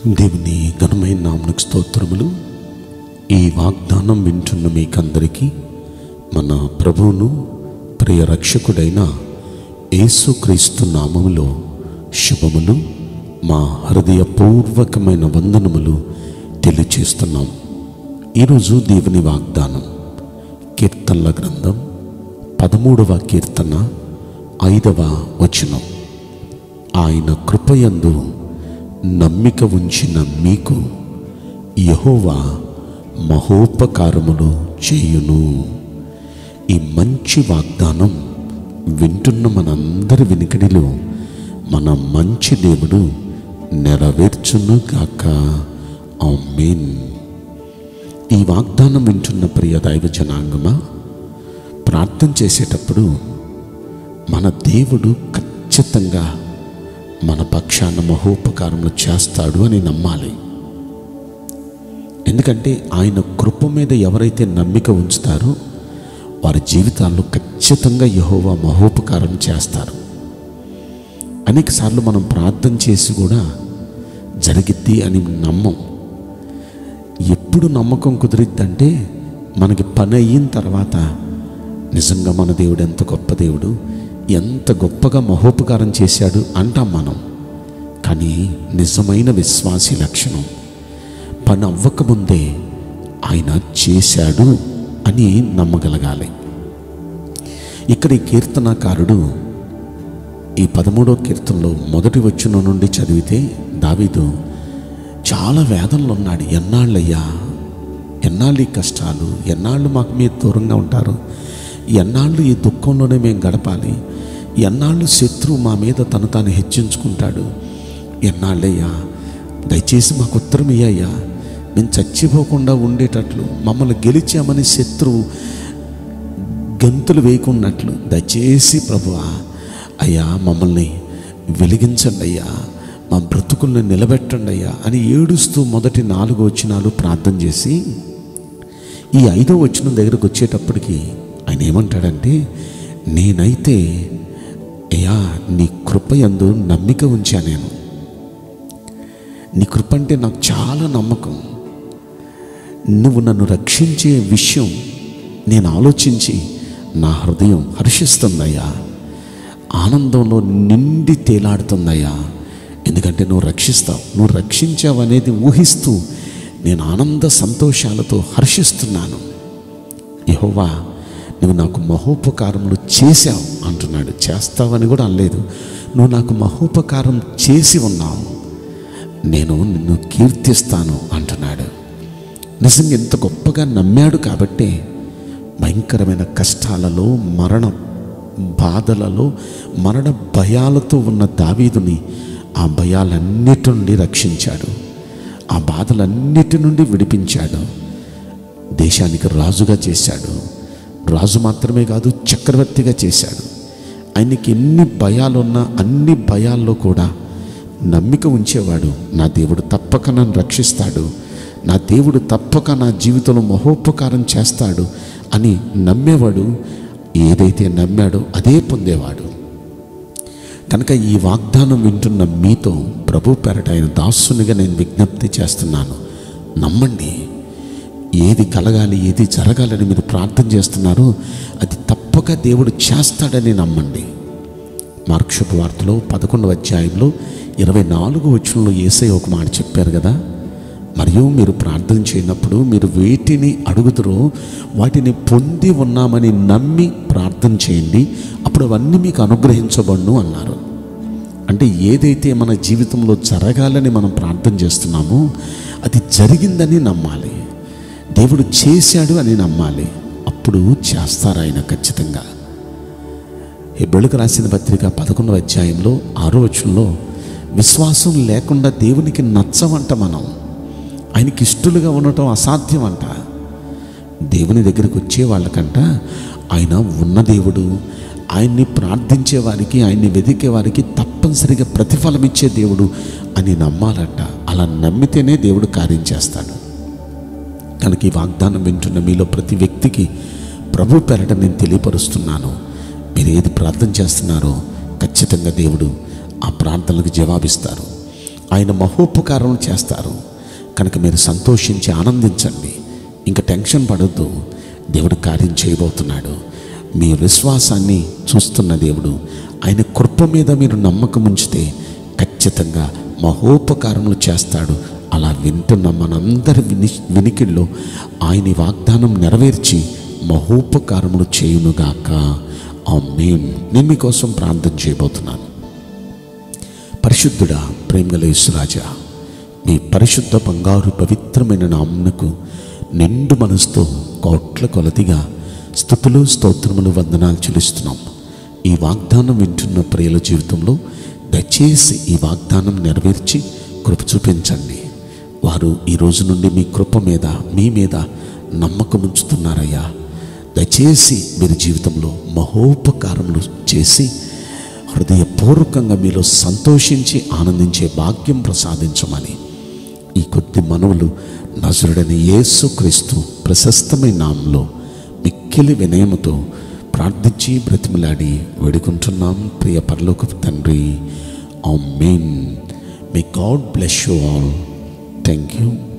దేవుని ఘనమైన నామకు స్తోత్రములు ఈ వాగ్దానం వింటున్న మీకందరికీ మన ప్రభువును ప్రియ రక్షకుడైన యేసుక్రీస్తు నామములో శుభములు మా హృదయపూర్వకమైన వందనములు తెలియచేస్తున్నాం ఈరోజు దేవుని వాగ్దానం కీర్తనల గ్రంథం పదమూడవ కీర్తన ఐదవ వచనం ఆయన కృపయందు నమ్మిక ఉంచిన మీకు యహోవా మహోపకారములు చేయును ఈ మంచి వాగ్దానం వింటున్న మనందరి వినికిడిలో మన మంచి దేవుడు నెరవేర్చును గాక ఆమేన్ ఈ వాగ్దానం వింటున్న ప్రియ దైవ జనాంగమా ప్రార్థన చేసేటప్పుడు మన దేవుడు ఖచ్చితంగా మన పక్షాన మహోపకారములు చేస్తాడు అని నమ్మాలి ఎందుకంటే ఆయన కృప మీద ఎవరైతే నమ్మిక ఉంచుతారో వారి జీవితాల్లో ఖచ్చితంగా యహోవా మహోపకారం చేస్తారు అనేకసార్లు మనం ప్రార్థన చేసి కూడా జరిగిద్ది అని నమ్మం ఎప్పుడు నమ్మకం కుదిరిద్దంటే మనకి పని అయిన తర్వాత నిజంగా మన దేవుడు ఎంత గొప్ప దేవుడు ఎంత గొప్పగా మహోపకారం చేశాడు అంటాం మనం కానీ నిజమైన విశ్వాసి లక్షణం పని అవ్వకముందే ఆయన చేశాడు అని నమ్మగలగాలి ఇక్కడ ఈ కీర్తనాకారుడు ఈ పదమూడో కీర్తనలో మొదటి వచ్చిన నుండి చదివితే దావీదు చాలా వేదనలో ఉన్నాడు ఎన్నాళ్ళయ్యా ఎన్నాళ్ళు ఈ కష్టాలు ఎన్నాళ్ళు మాకు మీరు దూరంగా ఉంటారు ఎన్నాళ్ళు ఈ దుఃఖంలోనే మేము గడపాలి ఎన్నాళ్ళు శత్రువు మా మీద తను తాను హెచ్చించుకుంటాడు ఎన్నాళ్ళయ్యా దయచేసి మాకు ఉత్తరం ఇయ్యయ్యా మేము చచ్చిపోకుండా ఉండేటట్లు మమ్మల్ని గెలిచామని శత్రువు గంతులు వేయకున్నట్లు దయచేసి ప్రభువా అయ్యా మమ్మల్ని వెలిగించండి అయ్యా మా బ్రతుకుల్ని నిలబెట్టండి అయ్యా అని ఏడుస్తూ మొదటి నాలుగు వచనాలు ప్రార్థన చేసి ఈ ఐదో వచనం దగ్గరకు వచ్చేటప్పటికి ఆయన ఏమంటాడంటే నేనైతే అయ్యా నీ కృప యందు నమ్మిక ఉంచా నేను నీ కృప అంటే నాకు చాలా నమ్మకం నువ్వు నన్ను రక్షించే విషయం నేను ఆలోచించి నా హృదయం హర్షిస్తుందయ్యా ఆనందంలో నిండి తేలాడుతుందయ్యా ఎందుకంటే నువ్వు రక్షిస్తావు నువ్వు రక్షించావు అనేది ఊహిస్తూ నేను ఆనంద సంతోషాలతో హర్షిస్తున్నాను యహోవా నువ్వు నాకు మహోపకారములు చేశావు అంటున్నాడు చేస్తావని కూడా అనలేదు నువ్వు నాకు మహోపకారం చేసి ఉన్నావు నేను నిన్ను కీర్తిస్తాను అంటున్నాడు నిజంగా ఎంత గొప్పగా నమ్మాడు కాబట్టే భయంకరమైన కష్టాలలో మరణ బాధలలో మరణ భయాలతో ఉన్న దావీదుని ఆ భయాలన్నిటి నుండి రక్షించాడు ఆ బాధలన్నిటి నుండి విడిపించాడు దేశానికి రాజుగా చేశాడు రాజు మాత్రమే కాదు చక్రవర్తిగా చేశాడు ఆయనకి ఎన్ని భయాలున్నా అన్ని భయాల్లో కూడా నమ్మిక ఉంచేవాడు నా దేవుడు తప్పక నన్ను రక్షిస్తాడు నా దేవుడు తప్పక నా జీవితంలో మహోపకారం చేస్తాడు అని నమ్మేవాడు ఏదైతే నమ్మాడో అదే పొందేవాడు కనుక ఈ వాగ్దానం వింటున్న మీతో ప్రభు పెరట ఆయన దాసునిగా నేను విజ్ఞప్తి చేస్తున్నాను నమ్మండి ఏది కలగాలి ఏది జరగాలని మీరు ప్రార్థన చేస్తున్నారో అది తప్పక దేవుడు చేస్తాడని నమ్మండి మార్క్షపు వార్తలో పదకొండవ అధ్యాయంలో ఇరవై నాలుగు వచనంలో ఏసై ఒక మాట చెప్పారు కదా మరియు మీరు ప్రార్థన చేయనప్పుడు మీరు వేటిని అడుగుతారో వాటిని పొంది ఉన్నామని నమ్మి ప్రార్థన చేయండి అప్పుడు అవన్నీ మీకు అనుగ్రహించబడును అన్నారు అంటే ఏదైతే మన జీవితంలో జరగాలని మనం ప్రార్థన చేస్తున్నామో అది జరిగిందని నమ్మాలి దేవుడు చేశాడు అని నమ్మాలి అప్పుడు చేస్తారు ఆయన ఖచ్చితంగా హెబ్బెళుకు రాసిన పత్రిక పదకొండవ అధ్యాయంలో ఆరో వచనంలో విశ్వాసం లేకుండా దేవునికి నచ్చవంట మనం ఆయనకి ఇష్టలుగా ఉండటం అసాధ్యం అంట దేవుని దగ్గరికి వచ్చే వాళ్ళకంట ఆయన ఉన్న దేవుడు ఆయన్ని ప్రార్థించే వారికి ఆయన్ని వెదికే వారికి తప్పనిసరిగా ప్రతిఫలం ఇచ్చే దేవుడు అని నమ్మాలంట అలా నమ్మితేనే దేవుడు కార్యం చేస్తాడు కనుక ఈ వాగ్దానం వింటున్న మీలో ప్రతి వ్యక్తికి ప్రభు పెరట నేను తెలియపరుస్తున్నాను మీరు ఏది ప్రార్థన చేస్తున్నారో ఖచ్చితంగా దేవుడు ఆ ప్రార్థనలకు జవాబిస్తారు ఆయన మహోపకారం చేస్తారు కనుక మీరు సంతోషించి ఆనందించండి ఇంకా టెన్షన్ పడద్దు దేవుడు కార్యం చేయబోతున్నాడు మీ విశ్వాసాన్ని చూస్తున్న దేవుడు ఆయన కృప మీద మీరు నమ్మకం ఉంచితే ఖచ్చితంగా మహోపకారములు చేస్తాడు అలా వింటున్న మనందరి విని వినికిల్లో ఆయన ఈ వాగ్దానం నెరవేర్చి మహోపకారములు చేయునుగాక ఆ మెయిన్ నేను మీకోసం ప్రార్థన చేయబోతున్నాను పరిశుద్ధుడా ప్రేమగల యేసురాజా మీ పరిశుద్ధ బంగారు పవిత్రమైన నామునకు నిండు మనసుతో కోట్ల కొలదిగా స్థుతులు స్తోత్రములు వందనాలు చెల్లిస్తున్నాం ఈ వాగ్దానం వింటున్న ప్రియుల జీవితంలో దయచేసి ఈ వాగ్దానం నెరవేర్చి కృప చూపించండి వారు ఈ రోజు నుండి మీ కృప మీద మీ మీద నమ్మకం ఉంచుతున్నారయ్యా దయచేసి మీరు జీవితంలో మహోపకారములు చేసి హృదయపూర్వకంగా మీలో సంతోషించి ఆనందించే భాగ్యం ప్రసాదించమని ఈ కొద్ది మనవులు నజరుడైన యేసుక్రీస్తు ప్రశస్తమైన నామంలో మిక్కిలి వినయముతో ప్రార్థించి బ్రతిమలాడి వేడుకుంటున్నాం ప్రియ పరలోకపు తండ్రి amen may God bless you all thank you